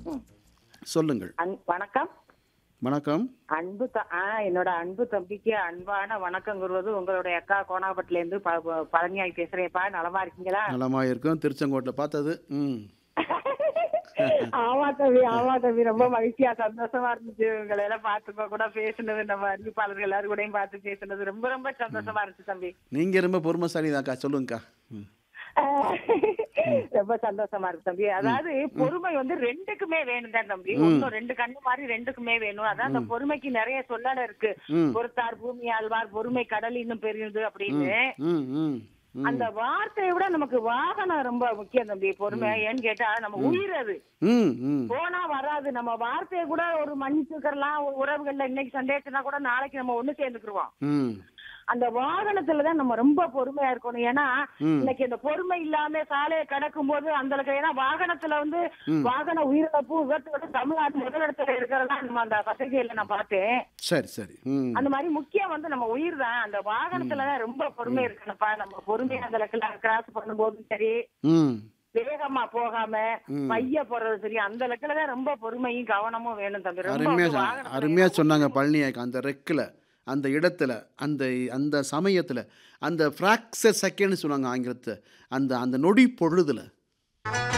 சொல்லுங்கள் அன்- வணக்கம் வணக்கம் அன்பு த- ஆ, என்னோட அன்பு தம்பிக்கு அன்பான வணக்கம் கூறுவது உங்களுடைய அக்கா கோனாபட்டில இருந்து ப- ப- பழனியாய் பேசுறேன்ப்பா நலமா இருக்கீங்களா நலமா இருக்கும் திருச்செங்கோட்டில் பார்த்தது ம் ஆமா தம்பி ஆமா தம்பி ரொம்ப மகிழ்ச்சியா சந்தோஷமா இருந்துச்சு உங்களை எல்லாம் பார்த்து கூட பேசுனது நம்ம அறிவிப்பாளர்கள் எல்லாரும் கூடயும் பார்த்து பேசுனது ரொம்ப ரொம்ப சந்தோஷமா இருந்துச்சு தம்பி நீங்கள் ரொம்ப பொறுமைசாலி தான்க்கா சொல்லுங்கக்கா ம் ரொம்ப சந்தோஷமா இருக்கு தம்பி அதாவது பொறுமை வந்து ரெண்டுக்குமே வேணும் தான் தம்பி ஒன்னும் ரெண்டு கண்ணு மாதிரி ரெண்டுக்குமே வேணும் அதான் அந்த பொறுமைக்கு நிறைய சொல்லல இருக்கு ம். பொறுத்தார் பூமி ஆழ்வார் பொறுமை கடல் இன்னும் பெரியது அப்படின்னு ம் ம் ம் அந்த வார்த்தையை விட நமக்கு வாகனம் ரொம்ப முக்கியம் தம்பி பொறுமை ஏன்னு கேட்டா நம்ம உயிர் அது ம் ம் போனா வராது நம்ம வார்த்தையை கூட ஒரு மன்னிச்சுக்கிறலாம் ஒரு உறவுகள்ல இன்னைக்கு சந்தேகத்துனா கூட நாளைக்கு நம்ம ஒண்ணு சேர்ந்துக்குருவோம் ம் அந்த வாகனத்துலதான் நம்ம ரொம்ப பொறுமையா இருக்கணும் ஏன்னா இன்னைக்கு இந்த பொறுமை இல்லாம சாலையை கடக்கும் போது அந்த அளவுக்கு ஏன்னா வாகனத்துல வந்து வாகன உயிரிழப்பு விபத்து வந்து தமிழ்நாடு முதலிடத்துல இருக்கிறதா நம்ம அந்த பத்திரிகையில நான் பார்த்தேன் சரி சரி ம் அந்த மாதிரி முக்கியம் வந்து நம்ம உயிர் தான் அந்த வாகனத்துலதான் ரொம்ப பொறுமை இருக்கணும்ப்பா நம்ம பொறுமையா அந்த கிராஸ் பண்ணும்போதும் சரி ம் வேகமா போகாம பைய போறது சரி அந்த லெக்கில தான் ரொம்ப பொறுமையும் கவனமும் வேணும் தம்பி ரொம்ப அருமையாக வந்து சொ- வாகனத்துல அருமையாக சொன்னாங்க பழனியாக்கு அந்த ரெக்கில் அந்த இடத்துல அந்த அந்த சமயத்தில் அந்த ஃப்ராக்சர் செகண்ட்னு சொன்னாங்க ஆங்கிலத்தை அந்த அந்த நொடி பொழுதுல